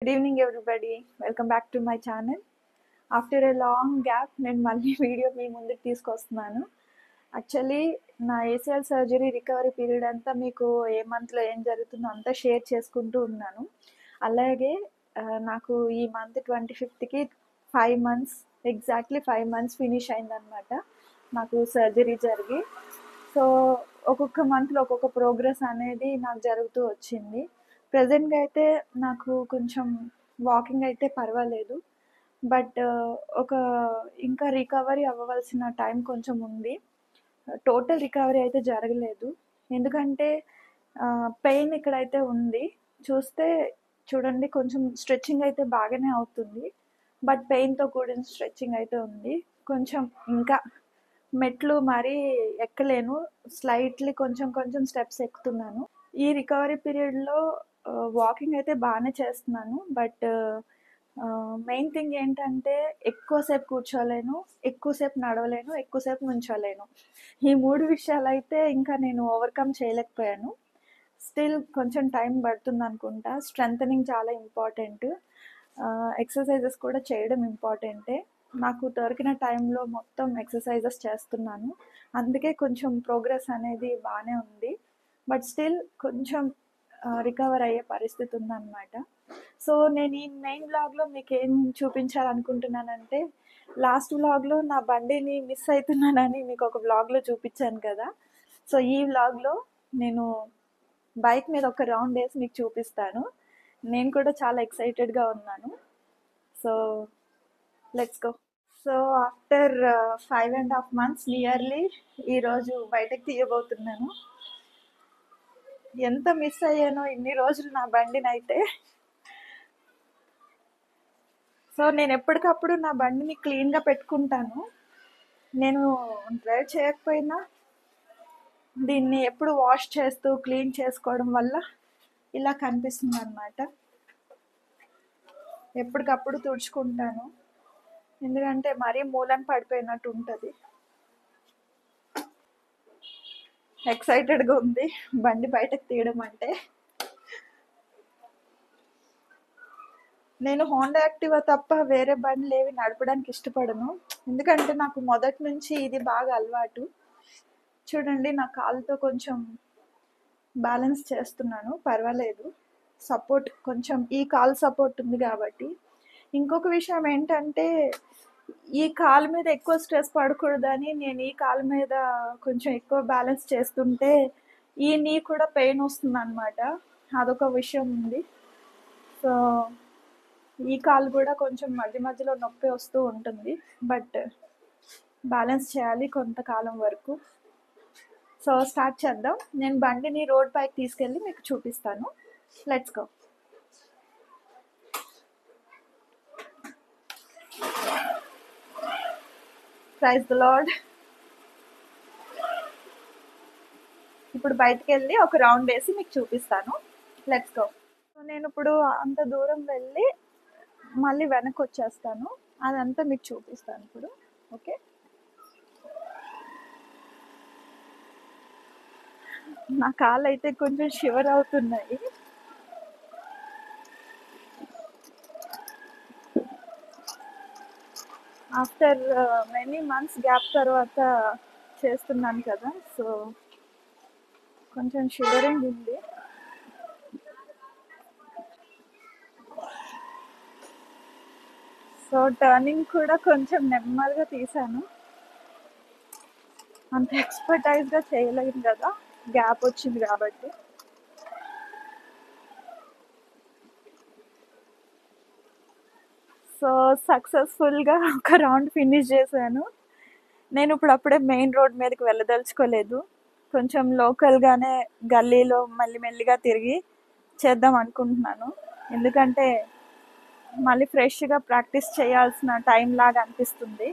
Good evening everybody welcome back to my channel after a long gap నేను మళ్ళీ video మీ ముందుకు తీసుకొస్తున్నాను actually నా ఏసీఎల్ సర్జరీ రికవరీ పీరియడ్ అంతా మీకు ఏ మంత్లో ఏం జరుగుతుందో అంతా షేర్ చేసుకుంటూ ఉన్నాను అలాగే ఆ, నాకు ఈ మంత్ ట్వంటీ ఫిఫ్త్కి five months exactly five months finish అయిందనమాట నాకు సర్జరీ జరిగి సో ఒక్కొక్క మంత్లో ఒక్కొక్క ప్రోగ్రెస్ అనేది నాకు జరుగుతూ వచ్చింది ప్రజెంట్గా అయితే నాకు కొంచెం వాకింగ్ అయితే పర్వాలేదు బట్ ఒక ఇంకా రికవరీ అవ్వవలసిన టైం కొంచెం ఉంది టోటల్ రికవరీ అయితే జరగలేదు ఎందుకంటే పెయిన్ ఇక్కడైతే ఉంది చూస్తే చూడండి కొంచెం స్ట్రెచ్చింగ్ అయితే బాగానే అవుతుంది బట్ పెయిన్తో కూడిన స్ట్రెచ్చింగ్ అయితే ఉంది కొంచెం ఇంకా మెట్లు మరీ ఎక్కలేను స్లైట్లీ కొంచెం కొంచెం స్టెప్స్ ఎక్కుతున్నాను ఈ రికవరీ పీరియడ్లో వాకింగ్ అయితే బాగానే చేస్తున్నాను బట్ మెయిన్ థింగ్ ఏంటంటే ఎక్కువసేపు కూర్చోలేను ఎక్కువసేపు నడవలేను ఎక్కువసేపు నుంచోలేను ఈ మూడు విషయాలు అయితే ఇంకా నేను ఓవర్కమ్ చేయలేకపోయాను స్టిల్ కొంచెం టైం పడుతుంది అనుకుంటా స్ట్రెంగ్ చాలా ఇంపార్టెంట్ ఎక్సర్సైజెస్ కూడా చేయడం ఇంపార్టెంటే నాకు దొరికిన టైంలో మొత్తం ఎక్సర్సైజెస్ చేస్తున్నాను అందుకే కొంచెం ప్రోగ్రెస్ అనేది బాగానే ఉంది బట్ స్టిల్ కొంచెం రికవర్ అయ్యే పరిస్థితి ఉందన్నమాట సో నేను ఈ మెయిన్ బ్లాగ్లో మీకు ఏం చూపించాలనుకుంటున్నానంటే లాస్ట్ వ్లాగ్లో నా బండిని మిస్ అవుతున్నానని మీకు ఒక వ్లాగ్లో చూపించాను కదా సో ఈ వ్లాగ్లో నేను బైక్ మీద ఒక రౌండ్ వేసి మీకు చూపిస్తాను నేను కూడా చాలా ఎక్సైటెడ్గా ఉన్నాను so let's go so after five and half months nearly ఈరోజు బయటకు తీయబోతున్నాను ఎంత మిస్ అయ్యానో ఇన్ని రోజులు నా బండిని అయితే సో నేను ఎప్పటికప్పుడు నా బండిని క్లీన్గా పెట్టుకుంటాను నేను డ్రైవ్ చేయకపోయినా దీన్ని ఎప్పుడు వాష్ చేస్తూ క్లీన్ చేసుకోవడం వల్ల ఇలా కనిపిస్తుంది అనమాట ఎప్పటికప్పుడు తుడుచుకుంటాను ఎందుకంటే మరీ మూలన పడిపోయినట్టు ఉంటుంది ఎక్సైటెడ్గా ఉంది బండి బయటకు తీయడం అంటే నేను హోండా యాక్టివా తప్ప వేరే బండ్లు ఏవి నడపడానికి ఇష్టపడను ఎందుకంటే నాకు మొదటి నుంచి ఇది బాగా అలవాటు చూడండి నా కాలుతో కొంచెం బ్యాలెన్స్ చేస్తున్నాను పర్వాలేదు సపోర్ట్ కొంచెం ఈ కాలు సపోర్ట్ ఉంది కాబట్టి ఇంకొక విషయం ఏంటంటే ఈ కాలు మీద ఎక్కువ స్ట్రెస్ పడకూడదని నేను ఈ కాలు మీద కొంచెం ఎక్కువ బ్యాలెన్స్ చేస్తుంటే ఈ నీ కూడా పెయిన్ వస్తుంది అనమాట అదొక విషయం ఉంది సో ఈ కాలు కూడా కొంచెం మధ్య మధ్యలో నొప్పి వస్తూ ఉంటుంది బట్ బ్యాలెన్స్ చేయాలి కొంతకాలం వరకు సో స్టార్ట్ చేద్దాం నేను బండిని రోడ్ పైకి తీసుకెళ్ళి మీకు చూపిస్తాను let's go praise the Lord ఇప్పుడు బయటకు వెళ్ళి ఒక రౌండ్ వేసి మీకు చూపిస్తాను లెట్స్ గో సో నేను ఇప్పుడు అంత దూరం వెళ్ళి మళ్ళీ వెనక్కి వచ్చేస్తాను అదంతా మీకు చూపిస్తాను ఇప్పుడు ఓకే నా కాళ్ళు అయితే కొంచెం షివర్ అవుతున్నాయి ఆఫ్టర్ మెనీ మంత్స్ గ్యాప్ తర్వాత చేస్తున్నాను కదా సో కొంచెం షివరింగ్ ఉంది సో టర్నింగ్ కూడా కొంచెం నెమ్మదిగా తీసాను అంత ఎక్స్పర్టైజ్గా చేయలేదు కదా గ్యాప్ వచ్చింది కాబట్టి సో సక్సెస్ఫుల్గా ఒక రౌండ్ ఫినిష్ చేశాను నేను ఇప్పుడు అప్పుడే మెయిన్ రోడ్ మీదకి వెళ్ళదలుచుకోలేదు కొంచెం లోకల్గానే గల్లీలో మళ్ళీ మెల్లిగా తిరిగి చేద్దాం అనుకుంటున్నాను ఎందుకంటే మళ్ళీ ఫ్రెష్గా ప్రాక్టీస్ చేయాల్సిన టైం లాగా అనిపిస్తుంది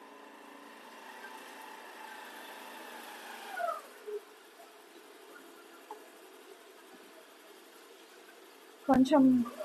కొంచెం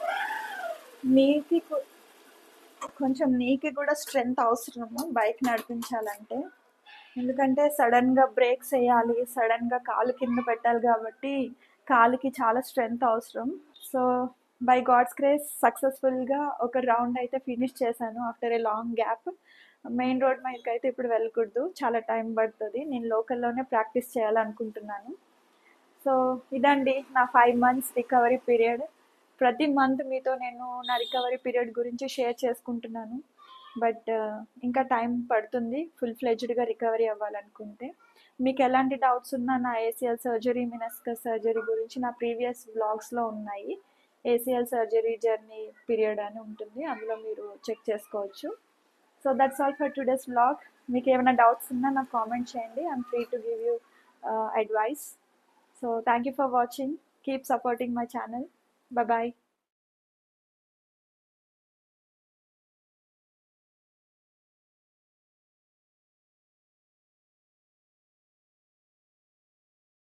నీకి కు- కొంచెం నీకి కూడా స్ట్రెంగ్త్ అవసరము బైక్ నడిపించాలంటే ఎందుకంటే సడన్గా బ్రేక్స్ వేయాలి సడన్గా కాలు కింద పెట్టాలి కాబట్టి కాలుకి చాలా స్ట్రెంగ్త్ అవసరం సో బై గాడ్స్ క్రేజ్ సక్సెస్ఫుల్గా ఒక రౌండ్ అయితే ఫినిష్ చేశాను after a long gap main road మీదకి అయితే ఇప్పుడు వెళ్ళకూడదు చాలా టైం పడుతుంది నేను లోకల్లోనే ప్రాక్టీస్ చేయాలనుకుంటున్నాను సో ఇదండి నా ఫైవ్ మంత్స్ రికవరీ పీరియడ్ ప్రతి మంత్ మీతో నేను నా రికవరీ పీరియడ్ గురించి షేర్ చేసుకుంటున్నాను బట్ ఇంకా టైం పడుతుంది ఫుల్ ఫ్లెజ్డ్గా రికవరీ అవ్వాలనుకుంటే మీకు ఎలాంటి డౌట్స్ ఉన్నా నా ఏసీఎల్ సర్జరీ మినస్కస్ సర్జరీ గురించి నా ప్రీవియస్ బ్లాగ్స్లో ఉన్నాయి ఏసీఎల్ సర్జరీ జర్నీ పీరియడ్ అని ఉంటుంది అందులో మీరు చెక్ చేసుకోవచ్చు so that's all for today's blog మీకు ఏమైనా డౌట్స్ ఉన్నా నాకు కామెంట్ చేయండి I'm free to give you advice so thank you for watching keep supporting my channel Bye bye.